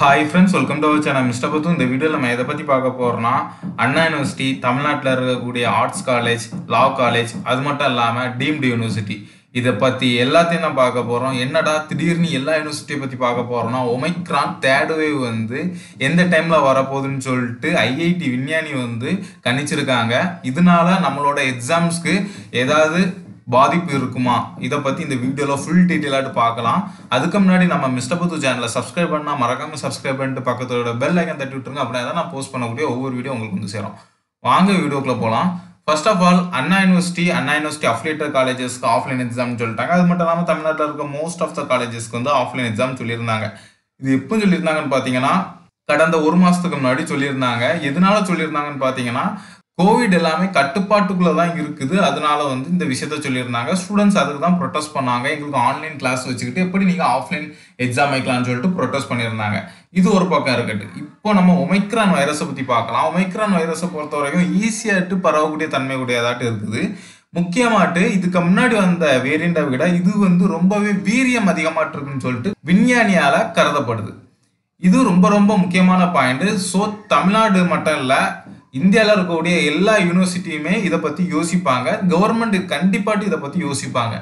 hi friends welcome to our channel mister பத்து இந்த வீடியோவில் நம்ம எதை பற்றி பார்க்க போகிறோம்னா அண்ணா யூனிவர்சிட்டி தமிழ்நாட்டில் இருக்கக்கூடிய ஆர்ட்ஸ் காலேஜ் லா காலேஜ் அது மட்டும் இல்லாமல் டீம்டு யூனிவர்சிட்டி இதை பற்றி எல்லாத்தையும் தான் பார்க்க போகிறோம் என்னடா திடீர்னு எல்லா யூனிவர்சிட்டியை பற்றி பார்க்க போகிறோம்னா ஒமைக்ரான் தேர்ட் வேவ் வந்து எந்த டைமில் வரப்போகுதுன்னு சொல்லிட்டு ஐஐடி விஞ்ஞானி வந்து கணிச்சிருக்காங்க இதனால நம்மளோட எக்ஸாம்ஸ்க்கு ஏதாவது பாதிப்பு இருக்குமா இதை பற்றி இந்த வீடியோவில் ஃபுல் டீட்டெயிலாட்டு பார்க்கலாம் அதுக்கு முன்னாடி நம்ம மிஸ்டர் புத்து சேனலை சப்ஸ்கிரைப் பண்ணால் மறக்காம சப்ஸ்கிரைப் பண்ணிட்டு பக்கத்தோட பெல் ஐக்கன் தட்டி விட்டுருங்க அப்படின்னா தான் நான் போஸ்ட் பண்ணக்கூடிய ஒவ்வொரு வீடியோ உங்களுக்கு வந்து சேரும் வாங்க வீடியோக்குள்ள போகலாம் first of all Anna University Anna University affiliated காலேஜஸ்க்கு ஆஃப்லைன் எக்ஸாம் சொல்லிட்டாங்க அது மட்டும் இல்லாமல் தமிழ்நாட்டில் இருக்க மோஸ்ட் ஆஃப் த காலேஜஸ்க்கு வந்து ஆஃப்லைன் எக்ஸாம் சொல்லியிருந்தாங்க இது எப்போ சொல்லியிருந்தாங்கன்னு பார்த்தீங்கன்னா கடந்த ஒரு மாசத்துக்கு முன்னாடி சொல்லியிருந்தாங்க எதனால சொல்லியிருந்தாங்கன்னு பார்த்தீங்கன்னா கோவிட் எல்லாமே கட்டுப்பாட்டுக்குள்ள தான் இருக்குது அதனால வந்து இந்த விஷயத்த சொல்லியிருந்தாங்க ஸ்டூடெண்ட்ஸ் அதுக்கு தான் ப்ரொட்டஸ்ட் பண்ணாங்க எங்களுக்கு ஆன்லைன் கிளாஸ் வச்சுக்கிட்டு எப்படி நீங்கள் ஆஃப்லைன் எக்ஸாம் வைக்கலாம்னு சொல்லிட்டு ப்ரொட்டஸ்ட் பண்ணியிருந்தாங்க இது ஒரு பக்கம் இருக்கட்டு இப்போ நம்ம ஒமைக்ரான் வைரஸை பற்றி பார்க்கலாம் ஒமைக்ரான் வைரஸை பொறுத்த வரைக்கும் ஈஸியாட்டு பரவக்கூடிய தன்மை உடையதாட்டு இருக்குது முக்கியமாட்டு இதுக்கு முன்னாடி வந்த வேரியண்டை விட இது வந்து ரொம்பவே வீரியம் அதிகமாட்டு இருக்குன்னு சொல்லிட்டு விஞ்ஞானியால கருதப்படுது இது ரொம்ப ரொம்ப முக்கியமான பாயிண்ட் ஸோ தமிழ்நாடு மட்டும் இல்லை இந்தியாவில் இருக்கக்கூடிய எல்லா யூனிவர்சிட்டியுமே இதை பற்றி யோசிப்பாங்க கவர்மெண்ட் கண்டிப்பாட்டு இதை பற்றி யோசிப்பாங்க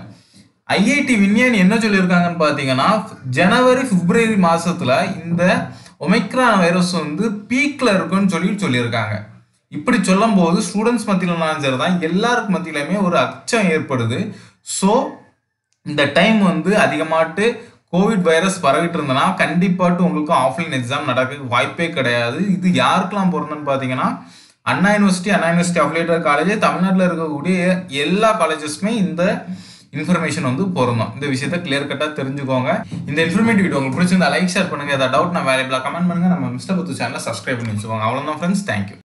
ஐஐடி விஞ்ஞானி என்ன சொல்லியிருக்காங்கன்னு பார்த்தீங்கன்னா ஜனவரி பிப்ரவரி மாசத்துல இந்த ஒமைக்ரான் வைரஸ் வந்து பீக்ல இருக்குன்னு சொல்லி சொல்லியிருக்காங்க இப்படி சொல்லும்போது ஸ்டூடெண்ட்ஸ் மத்தியிலனாலும் சரி தான் எல்லாருக்கு மத்தியிலுமே ஒரு அச்சம் ஏற்படுது ஸோ இந்த டைம் வந்து அதிகமாட்டு கோவிட் வைரஸ் பரவிட்டு இருந்தனா கண்டிப்பாட்டு உங்களுக்கு ஆஃப்லைன் எக்ஸாம் நடக்க வாய்ப்பே கிடையாது இது யாருக்கெல்லாம் பொருந்துன்னு பார்த்தீங்கன்னா Anna University Anna University affiliated college தமிழ்நாட்டில் இருக்கக்கூடிய எல்லா காலேஜஸ்க்குமே இந்த இன்ஃபர்மேஷன் வந்து பொருந்தும் இந்த விஷயத்த கிளியர் கட்டாக தெரிஞ்சுக்கோங்க இந்த இன்ஃபர்மேட்டிவ் வீடியோ உங்களுக்கு பிடிச்சிருந்தா லைக் ஷேர் பண்ணுங்க ஏதாவது டவுட் நான் வேலைபிளாக கமெண்ட் பண்ணுங்க நம்ம மிஸ்டர் புத்து சேனலை சப்ஸ்கிரைப் பண்ணி வச்சுக்கோங்க அவ்வளோதான் ஃப்ரெண்ட்ஸ் தேங்க்யூ